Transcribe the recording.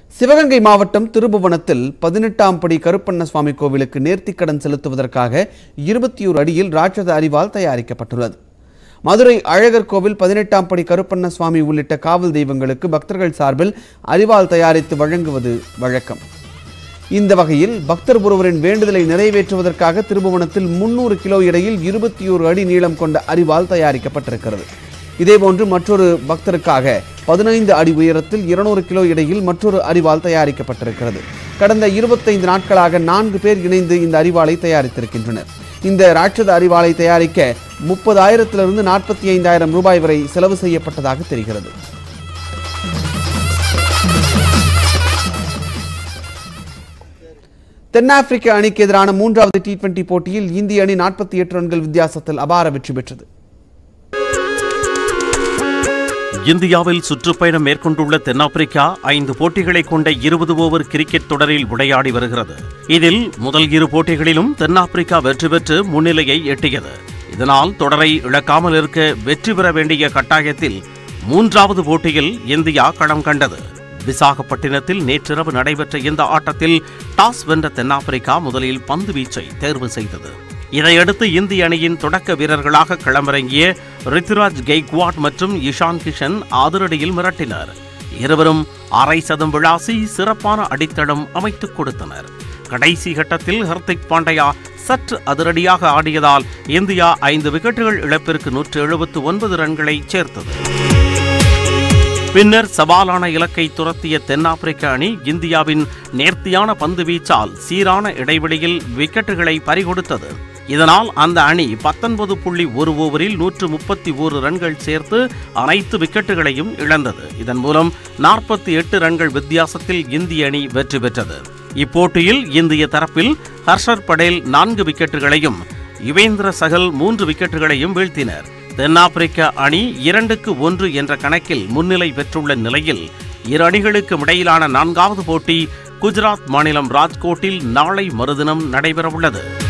சிவகங்கை மாவட்டம் திருபுவனத்தில் பதினெட்டாம் படி கருப்பண்ண சுவாமி கோவிலுக்கு நேர்த்திக்கடன் செலுத்துவதற்காக இருபத்தி ஒரு அடியில் ராட்சத அரிவாள் தயாரிக்கப்பட்டுள்ளது மதுரை அழகர் கோவில் பதினெட்டாம் படி கருப்பண்ண சுவாமி உள்ளிட்ட காவல் தெய்வங்களுக்கு பக்தர்கள் சார்பில் அரிவாள் தயாரித்து வழங்குவது வழக்கம் இந்த வகையில் பக்தர் ஒருவரின் வேண்டுதலை நிறைவேற்றுவதற்காக திருபுவனத்தில் முன்னூறு கிலோ எடையில் இருபத்தி ஒரு அடி நீளம் கொண்ட அரிவாள் தயாரிக்கப்பட்டிருக்கிறது இதேபோன்று மற்றொரு பக்தருக்காக பதினைந்து அடி உயரத்தில் இருநூறு கிலோ எடையில் மற்றொரு அரிவாள் தயாரிக்கப்பட்டிருக்கிறது கடந்த இருபத்தைந்து நாட்களாக நான்கு பேர் இணைந்து இந்த அரிவாளை தயாரித்திருக்கின்றனர் இந்த ராட்சத அரிவாளை தயாரிக்க முப்பதாயிரத்திலிருந்து நாற்பத்தி ஐந்தாயிரம் ரூபாய் வரை செலவு செய்யப்பட்டதாக தெரிகிறது தென்னாப்பிரிக்க அணிக்கு எதிரான மூன்றாவது டி டுவெண்டி போட்டியில் இந்திய அணி நாற்பத்தி எட்டு ரன்கள் வித்தியாசத்தில் அபார வெற்றி பெற்றது இந்தியாவில் சுற்றுப்பயணம் மேற்கொண்டுள்ள தென்னாப்பிரிக்கா ஐந்து போட்டிகளை கொண்ட இருபது ஓவர் கிரிக்கெட் தொடரில் விளையாடி வருகிறது இதில் முதல் இரு போட்டிகளிலும் தென்னாப்பிரிக்கா வெற்றி பெற்று முன்னிலையை எட்டியது இதனால் தொடரை இழக்காமல் இருக்க வெற்றி பெற வேண்டிய கட்டாயத்தில் மூன்றாவது போட்டியில் இந்தியா களம் கண்டது விசாகப்பட்டினத்தில் நேற்றிரவு நடைபெற்ற இந்த ஆட்டத்தில் டாஸ் வென்ற தென்னாப்பிரிக்கா முதலில் பந்து வீச்சை தேர்வு செய்தது இதையடுத்து இந்திய அணியின் தொடக்க வீரர்களாக களமிறங்கிய ரித்துராஜ் கெய்க்வாட் மற்றும் இஷான் கிஷன் அதிரடியில் மிரட்டினர் இருவரும் அரை சதம் விளாசி சிறப்பான அடித்தளம் அமைத்துக் கொடுத்தனர் கடைசி கட்டத்தில் ஹர்திக் பாண்டியா சற்று அதிரடியாக ஆடியதால் இந்தியா ஐந்து விக்கெட்டுகள் இழப்பிற்கு நூற்று எழுபத்து ஒன்பது ரன்களை சேர்த்தது பின்னர் சவாலான இலக்கை துரத்திய தென்னாப்பிரிக்க அணி இந்தியாவின் நேர்த்தியான பந்து வீச்சால் சீரான இடைவெளியில் விக்கெட்டுகளை பறிகொடுத்தது இதனால் அந்த அணி பத்தொன்பது புள்ளி ஒரு ஓவரில் நூற்று முப்பத்தி ஓரு ரன்கள் சேர்த்து அனைத்து விக்கெட்டுகளையும் இழந்தது இதன் மூலம் நாற்பத்தி எட்டு ரன்கள் வித்தியாசத்தில் இந்திய அணி வெற்றி பெற்றது இப்போட்டியில் இந்திய தரப்பில் ஹர்ஷர் படேல் நான்கு விக்கெட்டுகளையும் யுவேந்திர சகல் மூன்று விக்கெட்டுகளையும் வீழ்த்தினர் தென்னாப்பிரிக்க அணி இரண்டுக்கு ஒன்று என்ற கணக்கில் முன்னிலை பெற்றுள்ள நிலையில் இரு அணிகளுக்கும் இடையிலான நான்காவது போட்டி குஜராத் மாநிலம் ராஜ்கோட்டில் நாளை மறுதினம் நடைபெறவுள்ளது